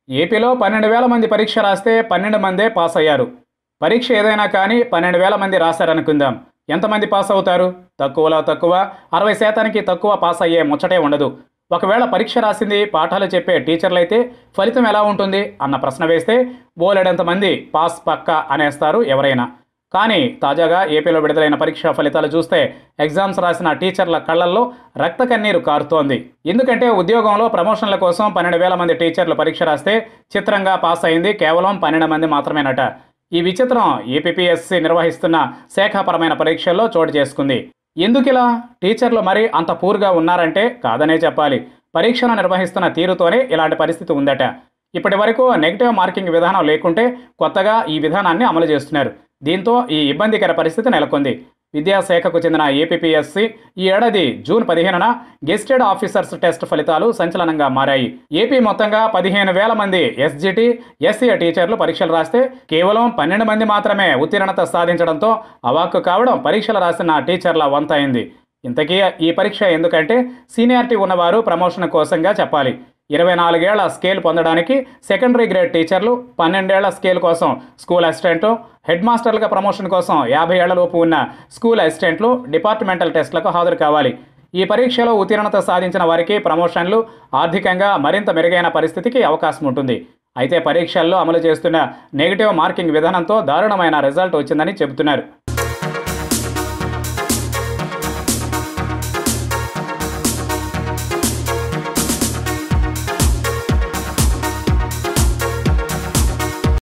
ఏపీలో పన్నెండు వేల మంది పరీక్ష రాస్తే పన్నెండు మందే పాస్ అయ్యారు పరీక్ష ఏదైనా కానీ పన్నెండు వేల మంది రాశారనుకుందాం ఎంతమంది పాస్ అవుతారు తక్కువలో తక్కువ అరవై శాతానికి తక్కువ పాస్ అయ్యే ముచ్చటే ఉండదు ఒకవేళ పరీక్ష రాసింది పాఠాలు చెప్పే టీచర్లైతే ఫలితం ఎలా ఉంటుంది అన్న ప్రశ్న వేస్తే బోలెడంతమంది పాస్ పక్క అనేస్తారు ఎవరైనా కానీ తాజాగా ఏపీలో విడుదలైన పరీక్షా ఫలితాలు చూస్తే ఎగ్జామ్స్ రాసిన టీచర్ల కళ్ళల్లో రక్త కన్నీరు కారుతోంది ఎందుకంటే ఉద్యోగంలో ప్రమోషన్ల కోసం పన్నెండు వేల మంది టీచర్లు పరీక్ష రాస్తే చిత్రంగా పాస్ అయింది కేవలం పన్నెండు మంది మాత్రమేనట ఈ విచిత్రం ఏపీపీఎస్సీ నిర్వహిస్తున్న శాఖాపరమైన పరీక్షల్లో చోటు చేసుకుంది ఎందుకిలా టీచర్లు మరి అంత పూర్గా ఉన్నారంటే కాదనే చెప్పాలి పరీక్షను నిర్వహిస్తున్న తీరుతోనే ఇలాంటి పరిస్థితి ఉందట ఇప్పటి వరకు నెగిటివ్ మార్కింగ్ విధానం లేకుంటే కొత్తగా ఈ విధానాన్ని అమలు చేస్తున్నారు దీంతో ఈ ఇబ్బందికర పరిస్థితి నెలకొంది విద్యాశాఖకు చెందిన ఏపీపీఎస్సీ ఈ ఏడాది జూన్ పదిహేనున గెస్టెడ్ ఆఫీసర్స్ టెస్ట్ ఫలితాలు సంచలనంగా మారాయి ఏపీ మొత్తంగా పదిహేను వేల మంది ఎస్జిటి ఎస్సీ టీచర్లు పరీక్షలు రాస్తే కేవలం పన్నెండు మంది మాత్రమే ఉత్తీర్ణత సాధించడంతో అవాక్కు కావడం పరీక్షలు రాసిన టీచర్ల వంత అయింది ఇంతకీ ఈ పరీక్ష ఎందుకంటే సీనియారిటీ ఉన్నవారు ప్రమోషన్ కోసంగా చెప్పాలి ఇరవై నాలుగేళ్ల స్కేల్ పొందడానికి సెకండరీ గ్రేడ్ టీచర్లు పన్నెండేళ్ల స్కేల్ కోసం స్కూల్ అసిస్టెంట్లు హెడ్ మాస్టర్లుగా ప్రమోషన్ కోసం యాభై ఏళ్లలోపు ఉన్న స్కూల్ అసిస్టెంట్లు డిపార్ట్మెంటల్ టెస్టులకు హాజరు కావాలి ఈ పరీక్షలో ఉత్తీర్ణత సాధించిన వారికి ప్రమోషన్లు ఆర్థికంగా మరింత మెరుగైన పరిస్థితికి అవకాశం ఉంటుంది అయితే పరీక్షల్లో అమలు చేస్తున్న నెగిటివ్ మార్కింగ్ విధానంతో దారుణమైన రిజల్ట్ వచ్చిందని చెబుతున్నారు